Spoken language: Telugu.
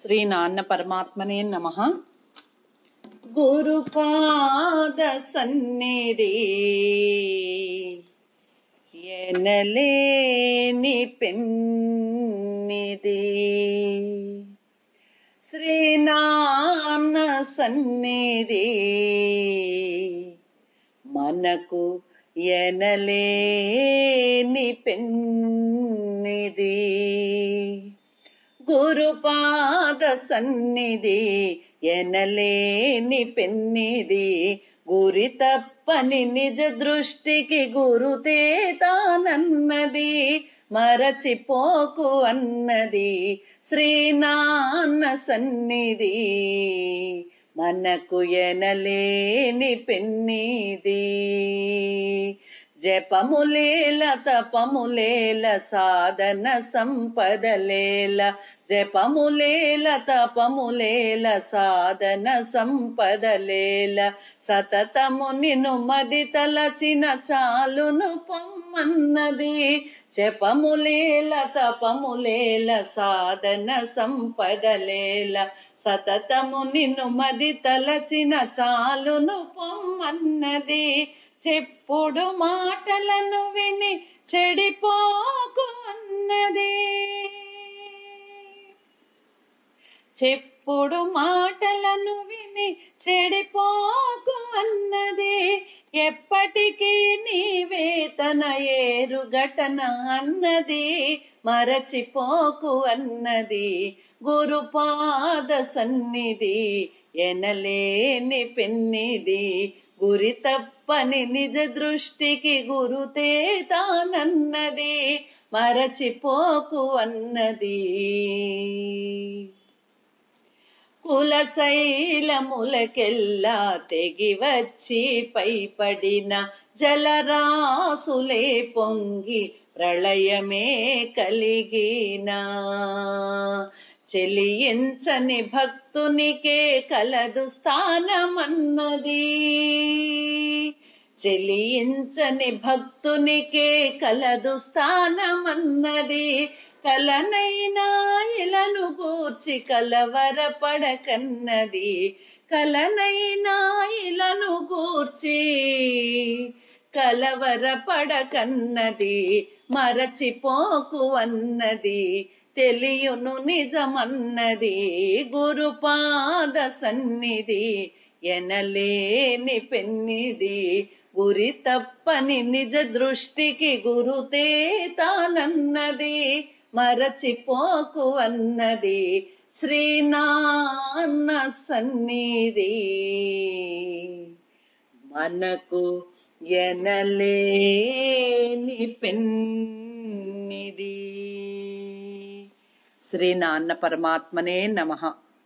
శ్రీ నాన్న పరమాత్మనే నమ గురుపాద సన్నిధి ఎనలేని పెన్నిది శ్రీనాన్న సన్నిధి మనకు ఎనలేని పెన్నిది గురుపాద సన్నిధి ఎనలేని పెన్నిది గురి తప్పని నిజ దృష్టికి గురుతే తానన్నది మరచిపోకు అన్నది శ్రీనాన్న సన్నిధి మనకు ఎనలేని పెన్నిది జపములేల తపములేల సాధన సంపదలేల జపములేల తపములేల సాధన సంపదలేల సతతము నిను మది తలచిన చాలును పొమ్మన్నది జపములేల తపములేల సాధన సంపదలేల సతతము నిన్ను మది తలచిన చాలును పొమ్మన్నది చెప్పుడు మాటలను విని చెడిపోకు అన్నది చెప్పుడు మాటలను విని చెడిపోకు అన్నది ఎప్పటికీ నీవే తన ఏరు ఘటన అన్నది మరచిపోకు అన్నది గురుపాద సన్నిధి ఎనలేని పెన్నిది గురి తప్పని నిజ దృష్టికి గురుతే తానన్నది మరచిపోకు అన్నది కులశైలములకెల్లా తెగి వచ్చి పైపడిన జలరాసులే పొంగి ప్రళయమే కలిగిన చెలియించని భక్తునికే కలదు స్థానమన్నది చెలియించని భక్తునికే కలదు స్థానమన్నది కలనైనా ఇలను గూర్చి కలవరపడకన్నది కలనైనా ఇలను గూర్చి కలవరపడకన్నది మరచిపోకు అన్నది తెలియును నిజమన్నది గురుపాద సన్నిధి ఎనలేని పెన్నిది గురి తప్పని నిజ దృష్టికి గురుతే తానన్నది మరచిపోకు అన్నది శ్రీనాన్న సన్నిధి మనకు ఎనలేని పెన్నిది శ్రీ నాన్న పరమాత్మనే నమః